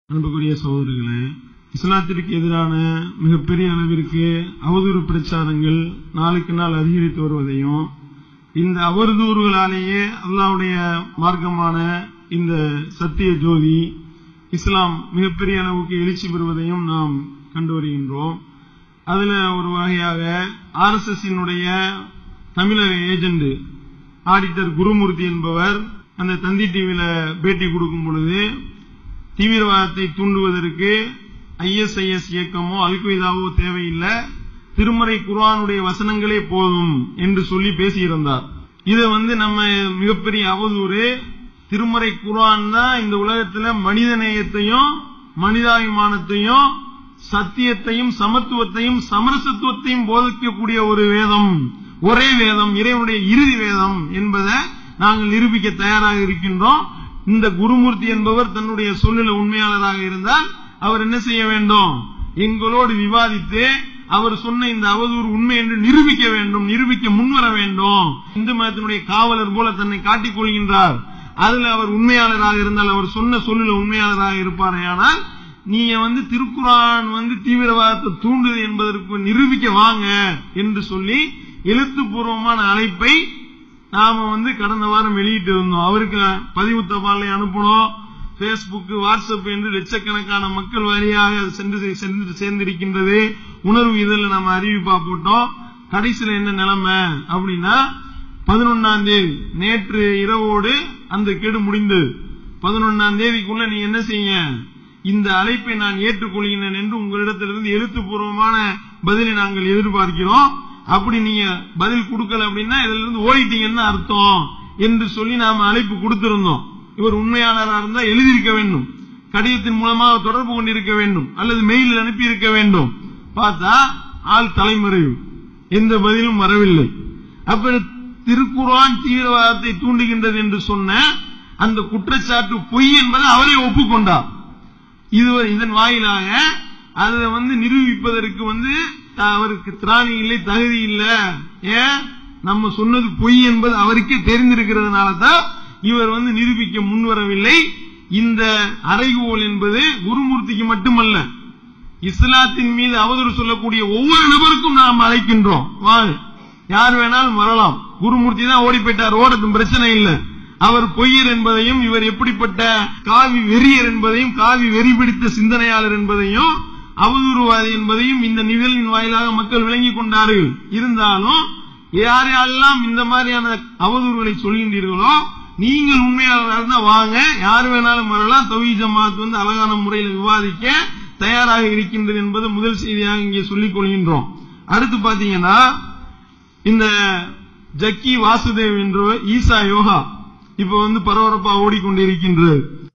அன்புக்குரிய சகோதரர்களே இஸ்லாத்திற்கு எதிரான மிகப்பெரிய அளவிற்கு அவதூறு பிரச்சாரங்கள் நாளுக்கு நாள் அதிகரித்து வருவதையும் இந்த அவதூறுகளாலேயே அல்லாவுடைய மார்க்கமான இந்த சத்திய ஜோதி இஸ்லாம் மிகப்பெரிய அளவுக்கு எழுச்சி பெறுவதையும் நாம் கண்டு வருகின்றோம் அதுல ஒரு வகையாக ஆர் எஸ் எஸ் தமிழக ஏஜென்ட் ஆடிட்டர் குருமூர்த்தி என்பவர் அந்த தந்தி டிவியில பேட்டி கொடுக்கும் பொழுது தீவிரவாதத்தை தூண்டுவதற்கு ஐஎஸ்ஐஎஸ் இயக்கமோ அல்கொய்தாவோ தேவையில்லை திருமறை குர்ஆனுடைய வசனங்களே போதும் என்று சொல்லி பேசியிருந்தார் இது வந்து நம்ம மிகப்பெரிய அவதூறு திருமறை குர்ஆன் தான் இந்த உலகத்துல மனித நேயத்தையும் மனிதாபிமானத்தையும் சத்தியத்தையும் சமத்துவத்தையும் சமரசத்துவத்தையும் போதிக்கக்கூடிய ஒரு வேதம் ஒரே வேதம் இறைவனுடைய இறுதி வேதம் என்பதை நாங்கள் நிரூபிக்க தயாராக இருக்கின்றோம் இந்த குருமூர்த்தி என்பவர் தன்னுடைய சொல்லில உண்மையாளராக இருந்தால் அவர் என்ன செய்ய வேண்டும் எங்களோடு விவாதித்து அவர் சொன்ன இந்த அவதூறு உண்மை என்று நிரூபிக்க வேண்டும் நிரூபிக்க முன்வர வேண்டும் இந்து மதத்தினுடைய காவலர் போல தன்னை காட்டிக் கொள்கின்றார் அதுல அவர் உண்மையாளராக இருந்தால் அவர் சொன்ன சொல்லில உண்மையாளராக இருப்பாரேயானால் நீங்க வந்து திருக்குறான் வந்து தீவிரவாதத்தை தூண்டுது என்பதற்கு நிரூபிக்க வாங்க என்று சொல்லி எழுத்துப்பூர்வமான அழைப்பை நாம வந்து கடந்த வாரம் வெளியிட்டு இருந்தோம் அவருக்கு பதிவு தபாலை அனுப்பணும் பேஸ்புக் வாட்ஸ்அப் என்று லட்சக்கணக்கான மக்கள் வாரியாக சென்று சென்று சேர்ந்திருக்கின்றது உணர்வு இதில் நம்ம அறிவிப்பா போட்டோம் கடைசியில் என்ன நிலைமை அப்படின்னா பதினொன்னாம் தேதி நேற்று இரவோடு அந்த கெடு முடிந்தது பதினொன்னாம் தேதிக்குள்ள நீ என்ன செய்ய இந்த அழைப்பை நான் ஏற்றுக்கொள்கிறேன் என்று உங்களிடத்திலிருந்து எழுத்துப்பூர்வமான பதிலை நாங்கள் எதிர்பார்க்கிறோம் அப்படி நீங்க பதில் கொடுக்கல அப்படின்னா இதுல இருந்து ஓடிட்டீங்கன்னு அர்த்தம் என்று சொல்லி நாம அழைப்பு கொடுத்திருந்தோம் இவர் உண்மையாளராக இருந்தா எழுதியிருக்க வேண்டும் கடிதத்தின் மூலமாக தொடர்பு கொண்டிருக்க வேண்டும் அல்லது மெயிலில் அனுப்பி இருக்க வேண்டும் பார்த்தா ஆள் தலைமறைவு எந்த பதிலும் வரவில்லை அப்ப திருக்குறான் தீவிரவாதத்தை தூண்டுகின்றது என்று சொன்ன அந்த குற்றச்சாட்டு பொய் என்பதை அவரே ஒப்புக்கொண்டார் இது இதன் வாயிலாக அதை வந்து நிரூபிப்பதற்கு வந்து அவருக்கு திராணி இல்லை தகுதி இல்லை ஏன் நம்ம சொன்னது பொய் என்பது அவருக்கே தெரிந்திருக்கிறதுனால தான் இவர் வந்து நிரூபிக்க முன்வரவில்லை இந்த அறைகோல் என்பது குருமூர்த்திக்கு மட்டுமல்ல இஸ்லாத்தின் மீது அவதூறு சொல்லக்கூடிய ஒவ்வொரு நபருக்கும் நாம் அழைக்கின்றோம் வாங்க யார் வேணாலும் வரலாம் குருமூர்த்தி தான் ஓடி போயிட்டார் ஓடட்டும் பிரச்சனை இல்லை அவர் பொய்யர் என்பதையும் இவர் எப்படிப்பட்ட காவி வெறியர் என்பதையும் காவி வெறி பிடித்த சிந்தனையாளர் என்பதையும் அவதூறுவாதி என்பதையும் இந்த நிகழ்வின் வாயிலாக மக்கள் விளங்கிக் கொண்டார்கள் இருந்தாலும் யார் யாரெல்லாம் இந்த மாதிரியான அவதூறுகளை சொல்கின்றீர்களோ நீங்கள் உண்மையாளராக இருந்தா வாங்க யார் வேணாலும் வரலாம் தொகுதி ஜமாத் வந்து அழகான முறையில் விவாதிக்க தயாராக இருக்கின்றது என்பது முதல் செய்தியாக இங்கே சொல்லிக் கொள்கின்றோம் அடுத்து பாத்தீங்கன்னா இந்த ஜக்கி வாசுதேவ் என்ற ஈசா யோகா இப்ப வந்து பரபரப்பா ஓடிக்கொண்டிருக்கின்றது